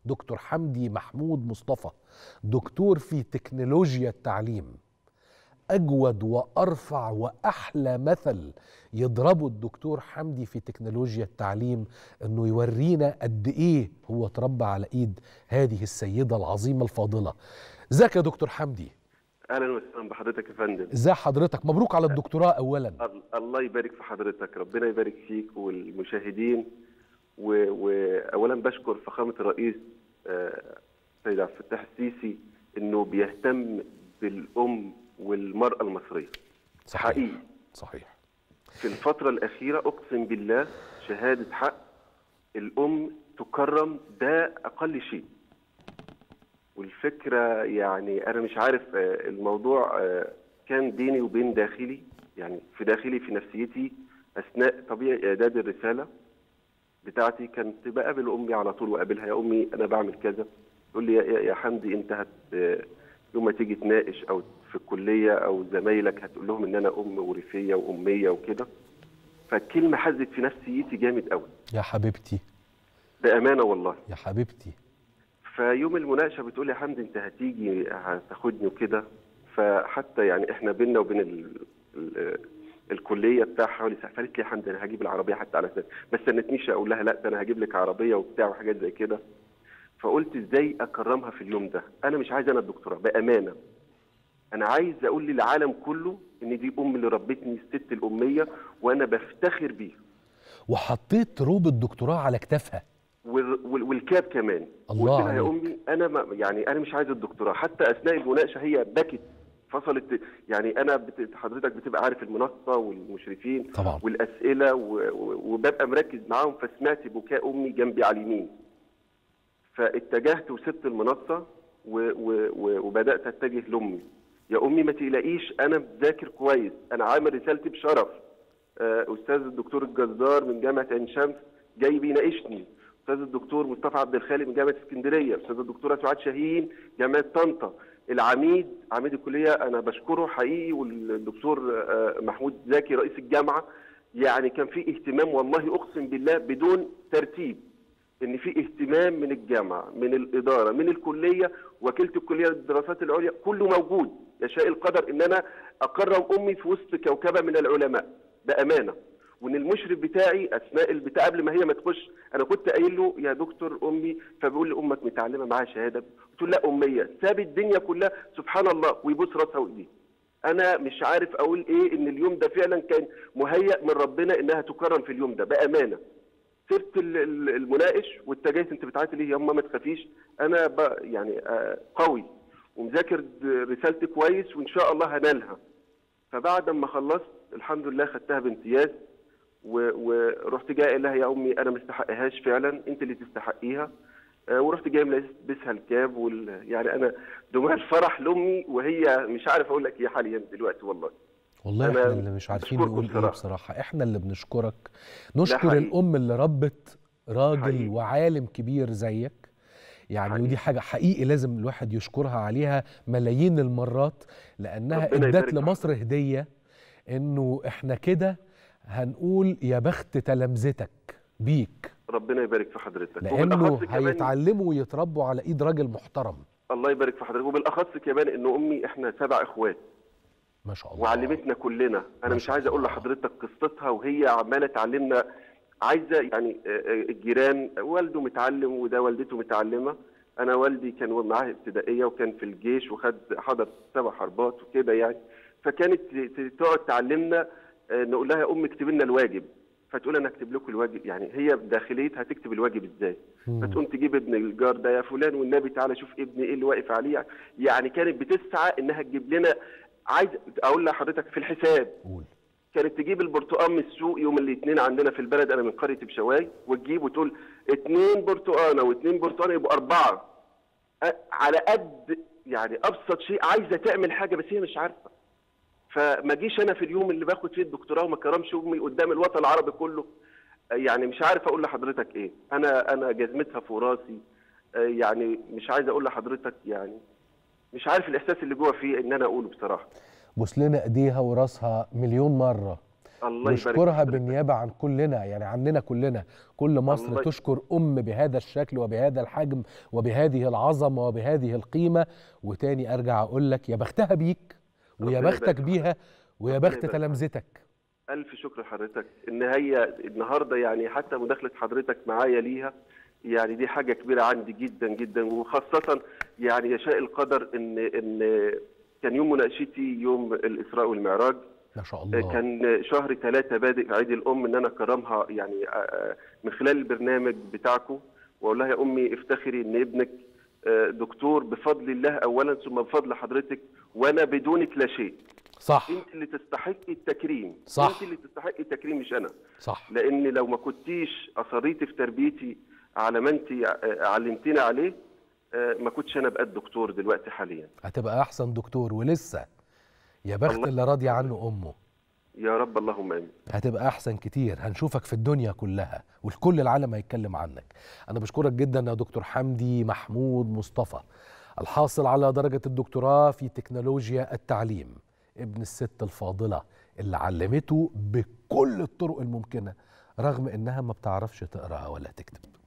دكتور حمدي محمود مصطفى دكتور في تكنولوجيا التعليم اجود وارفع واحلى مثل يضربه الدكتور حمدي في تكنولوجيا التعليم انه يورينا قد ايه هو اتربى على ايد هذه السيده العظيمه الفاضله ازيك يا دكتور حمدي اهلا وسهلا بحضرتك يا فندم ازي حضرتك مبروك على الدكتوراه اولا ال- الله يبارك في حضرتك ربنا يبارك فيك والمشاهدين و- واولا بشكر فخامه الرئيس آه، السيد عبد الفتاح السيسي انه بيهتم بالام والمراه المصريه صحيح حقيقي صحيح في الفتره الاخيره اقسم بالله شهاده حق الام تكرم ده اقل شيء والفكره يعني انا مش عارف آه، الموضوع آه، كان بيني وبين داخلي يعني في داخلي في نفسيتي اثناء طبيعي اعداد الرساله بتاعتي كنت بقابل امي على طول واقابلها يا امي انا بعمل كذا تقول لي يا, يا- يا حمدي انت هت يوم ما تيجي تناقش او في الكليه او زمايلك هتقول لهم ان انا ام ورثيه واميه وكده فالكلمه حزت في نفسيتي جامد قوي يا حبيبتي بامانه والله يا حبيبتي فيوم المناقشه بتقول لي يا حمدي انت هتيجي هتاخدني وكده فحتى يعني احنا بينا وبين ال... ال... الكليه بتاع حوالي ساعه فقالت لي يا حمدي انا هجيب العربيه حتى على اساس ما استنتنيش اقول لها لا ده انا هجيب لك عربيه وبتاع وحاجات زي كده فقلت ازاي اكرمها في اليوم ده انا مش عايز انا الدكتوراه بامانه انا عايز اقول للعالم كله ان دي ام اللي ربتني الست الاميه وانا بفتخر بيها وحطيت روب الدكتوراه على كتافها وال- وال- والكاب كمان الله قلت لها يا عليك. امي انا ما يعني انا مش عايز الدكتوراه حتى اثناء المناقشه هي بكت فصلت يعني انا بت... حضرتك بتبقى عارف المنصه والمشرفين طبعا والاسئله و... و... وببقى مركز معاهم فسمعت بكاء امي جنبي على اليمين فاتجهت وسبت المنصه و... و... و... وبدات اتجه لامي يا امي ما تقلقيش انا بذاكر كويس انا عامل رسالتي بشرف آه، استاذ الدكتور الجزار من جامعه عين شمس جاي بيناقشني استاذ الدكتور مصطفى عبد الخالق من جامعه اسكندريه استاذ الدكتوره سعاد شاهين جامعه طنطا العميد عميد الكليه انا بشكره حقيقي والدكتور آه، محمود زكي رئيس الجامعه يعني كان في اهتمام والله اقسم بالله بدون ترتيب ان في اهتمام من الجامعه من الاداره من الكليه وكيله الكليه للدراسات العليا كله موجود يشاء القدر ان انا اكرم امي في وسط كوكبه من العلماء بامانه وان المشرف بتاعي اثناء البتاع قبل ما هي ما تخش انا كنت قايل له يا دكتور امي فبيقول لي امك متعلمه معاها شهاده قلت له لا اميه ساب الدنيا كلها سبحان الله ويبوس راسها وايديه انا مش عارف اقول ايه ان اليوم ده فعلا كان مهيأ من ربنا انها تكرم في اليوم ده بامانه سبت ال- ال- المناقش واتجهت انت بتعيطي ليه يا اما ما تخافيش انا ب- يعني آه، قوي ومذاكر د- رسالتي كويس وان شاء الله هنالها فبعد ما خلصت الحمد لله خدتها بامتياز و- ورحت جاي قايل لها يا امي انا ما استحقهاش فعلا انت اللي تستحقيها آه، ورحت جاي ملبسها الكاب وال... يعني انا دموع الفرح لامي وهي مش عارف اقول لك ايه حاليا دلوقتي والله والله أنا احنا اللي مش عارفين بشكركم نقول ايه بصراحة. بصراحه احنا اللي بنشكرك نشكر حقيقي. الام اللي ربت راجل حقيقي. وعالم كبير زيك يعني حقيقي. ودي حاجه حقيقي لازم الواحد يشكرها عليها ملايين المرات لانها ربنا ادت يبارك في لمصر هديه انه احنا كده هنقول يا بخت تلامذتك بيك ربنا يبارك في حضرتك لانه وبالأخص كمان- هيتعلموا ويتربوا على ايد راجل محترم الله يبارك في حضرتك وبالاخص كمان ان امي احنا سبع اخوات ما شاء الله وعلمتنا كلنا ما انا مش شاء عايز اقول الله. لحضرتك قصتها وهي عماله تعلمنا عايزه يعني آه، آه، الجيران والده متعلم وده والدته متعلمه انا والدي كان معاه ابتدائيه وكان في الجيش وخد حضر سبع حربات وكده يعني فكانت ت- ت- تقعد تعلمنا آه، نقول لها يا ام اكتب لنا الواجب فتقول انا اكتب لكم الواجب يعني هي بداخليتها هتكتب الواجب ازاي مم. فتقوم تجيب ابن الجار ده يا فلان والنبي تعالى شوف ابني ايه اللي واقف عليه يعني كانت بتسعى انها تجيب لنا عايز اقول لحضرتك في الحساب قول كانت تجيب البرتقال من السوق يوم الاثنين عندنا في البلد انا من قريه بشواي وتجيب وتقول اثنين برتقانه واثنين برتقانه يبقوا اربعه أ- على قد يعني ابسط شيء عايزه تعمل حاجه بس هي مش عارفه فما جيش انا في اليوم اللي باخد فيه الدكتوراه وما كرمش امي قدام الوطن العربي كله يعني مش عارف اقول لحضرتك ايه انا انا جزمتها في راسي يعني مش عايز اقول لحضرتك يعني مش عارف الاحساس اللي جوه فيه ان انا اقوله بصراحه بوس لنا ايديها وراسها مليون مره الله يبارك نشكرها في حضرتك. بالنيابه عن كلنا يعني عننا كلنا كل مصر الله- تشكر ام بهذا الشكل وبهذا الحجم وبهذه العظمه وبهذه القيمه وتاني ارجع اقول لك يا بختها بيك ويا ربنا بختك يبارك بيها ويا ربنا بخت يبارك تلامذتك ألف شكر لحضرتك إن هي النهاردة يعني حتى مداخلة حضرتك معايا ليها يعني دي حاجة كبيرة عندي جدا جدا وخاصة يعني يشاء القدر إن إن كان يوم مناقشتي يوم الإسراء والمعراج ما شاء الله كان شهر ثلاثة بادئ عيد الأم إن أنا أكرمها يعني آه، من خلال البرنامج بتاعكم وأقول لها يا أمي افتخري إن ابنك آه، دكتور بفضل الله أولا ثم بفضل حضرتك وأنا بدونك لا شيء صح انت اللي تستحقي التكريم صح. انت اللي تستحقي التكريم مش انا صح لان لو ما كنتيش اصريتي في تربيتي على ما انت ع- علمتينا عليه آه، ما كنتش انا بقى الدكتور دلوقتي حاليا هتبقى احسن دكتور ولسه يا بخت الله- اللي راضيه عنه امه يا رب اللهم امين هتبقى احسن كتير هنشوفك في الدنيا كلها والكل العالم هيتكلم عنك انا بشكرك جدا يا دكتور حمدي محمود مصطفى الحاصل على درجة الدكتوراه في تكنولوجيا التعليم ابن الست الفاضلة اللي علمته بكل الطرق الممكنة رغم انها ما بتعرفش تقرأ ولا تكتب